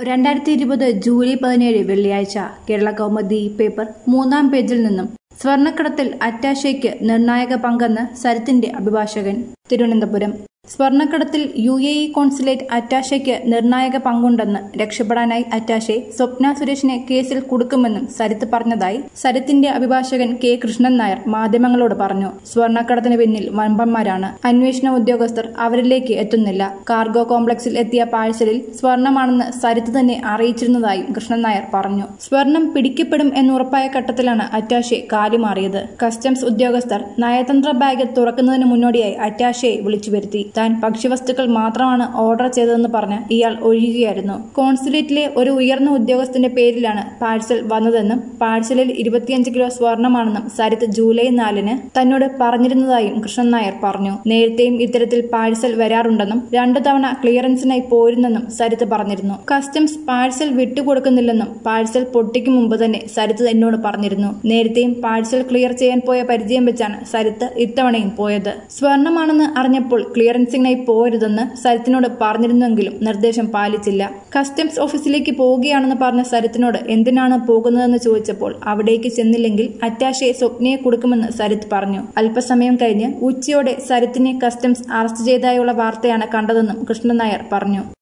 രണ്ടായിരത്തി ഇരുപത് ജൂലൈ പതിനേഴ് വെള്ളിയാഴ്ച കേരള കൗമുദി പേപ്പർ മൂന്നാം പേജിൽ നിന്നും സ്വർണ്ണക്കടത്തിൽ അറ്റാഷയ്ക്ക് നിർണായക പങ്കെന്ന് സരിത്തിന്റെ അഭിഭാഷകൻ തിരുവനന്തപുരം സ്വർണ്ണക്കടത്തിൽ യു എ ഇ കോൺസുലേറ്റ് അറ്റാഷയ്ക്ക് നിർണായക പങ്കുണ്ടെന്ന് രക്ഷപ്പെടാനായി അറ്റാഷെ സ്വപ്ന സുരേഷിനെ കേസിൽ കുടുക്കുമെന്നും സരിത്ത് പറഞ്ഞതായി സരിത്തിന്റെ അഭിഭാഷകൻ കെ കൃഷ്ണൻ നായർ മാധ്യമങ്ങളോട് പറഞ്ഞു സ്വർണ്ണക്കടത്തിന് പിന്നിൽ വമ്പന്മാരാണ് അന്വേഷണ ഉദ്യോഗസ്ഥർ അവരിലേക്ക് എത്തുന്നില്ല കാർഗോ കോംപ്ലക്സിൽ എത്തിയ പാഴ്സലിൽ സ്വർണമാണെന്ന് സരിത്ത് തന്നെ അറിയിച്ചിരുന്നതായും കൃഷ്ണൻ നായർ പറഞ്ഞു സ്വർണം പിടിക്കപ്പെടും എന്നുറപ്പായ ഘട്ടത്തിലാണ് അറ്റാഷെ കാലുമാറിയത് കസ്റ്റംസ് ഉദ്യോഗസ്ഥർ നയതന്ത്ര ബാഗ് തുറക്കുന്നതിന് മുന്നോടിയായി അറ്റാഷയെ വിളിച്ചു വരുത്തി താൻ ഭക്ഷ്യവസ്തുക്കൾ മാത്രമാണ് ഓർഡർ ചെയ്തതെന്ന് പറഞ്ഞ് ഇയാൾ ഒഴിയുകയായിരുന്നു കോൺസുലേറ്റിലെ ഒരു ഉയർന്ന ഉദ്യോഗസ്ഥന്റെ പേരിലാണ് പാഴ്സൽ വന്നതെന്നും പാഴ്സലിൽ ഇരുപത്തിയഞ്ച് കിലോ സ്വർണമാണെന്നും സരിത്ത് ജൂലൈ നാലിന് തന്നോട് പറഞ്ഞിരുന്നതായും കൃഷ്ണൻ നായർ പറഞ്ഞു നേരത്തെയും ഇത്തരത്തിൽ പാഴ്സൽ വരാറുണ്ടെന്നും രണ്ടു തവണ ക്ലിയറൻസിനായി പോയിരുന്നെന്നും സരിത്ത് പറഞ്ഞിരുന്നു കസ്റ്റംസ് പാഴ്സൽ വിട്ടുകൊടുക്കുന്നില്ലെന്നും പാഴ്സൽ പൊട്ടിക്കും മുമ്പ് തന്നെ സരിത്ത് എന്നോട് പറഞ്ഞിരുന്നു നേരത്തെയും പാഴ്സൽ ക്ലിയർ ചെയ്യാൻ പോയ പരിചയം വെച്ചാണ് സരിത്ത് ഇത്തവണയും പോയത് സ്വർണമാണെന്ന് അറിഞ്ഞപ്പോൾ ക്ലിയറൻസിനായി പോരുതെന്ന് സരിത്തിനോട് പറഞ്ഞിരുന്നെങ്കിലും നിർദ്ദേശം പാലിച്ചില്ല കസ്റ്റംസ് ഓഫീസിലേക്ക് പോവുകയാണെന്ന് പറഞ്ഞ സരിത്തിനോട് എന്തിനാണ് പോകുന്നതെന്ന് ചോദിച്ചപ്പോൾ അവിടേക്ക് ചെന്നില്ലെങ്കിൽ അറ്റാഷയെ സ്വപ്നയെ കൊടുക്കുമെന്ന് സരിത്ത് പറഞ്ഞു അല്പസമയം കഴിഞ്ഞ് ഉച്ചയോടെ സരിത്തിനെ കസ്റ്റംസ് അറസ്റ്റ് ചെയ്തതായുള്ള വാർത്തയാണ് കണ്ടതെന്നും കൃഷ്ണൻ നായർ പറഞ്ഞു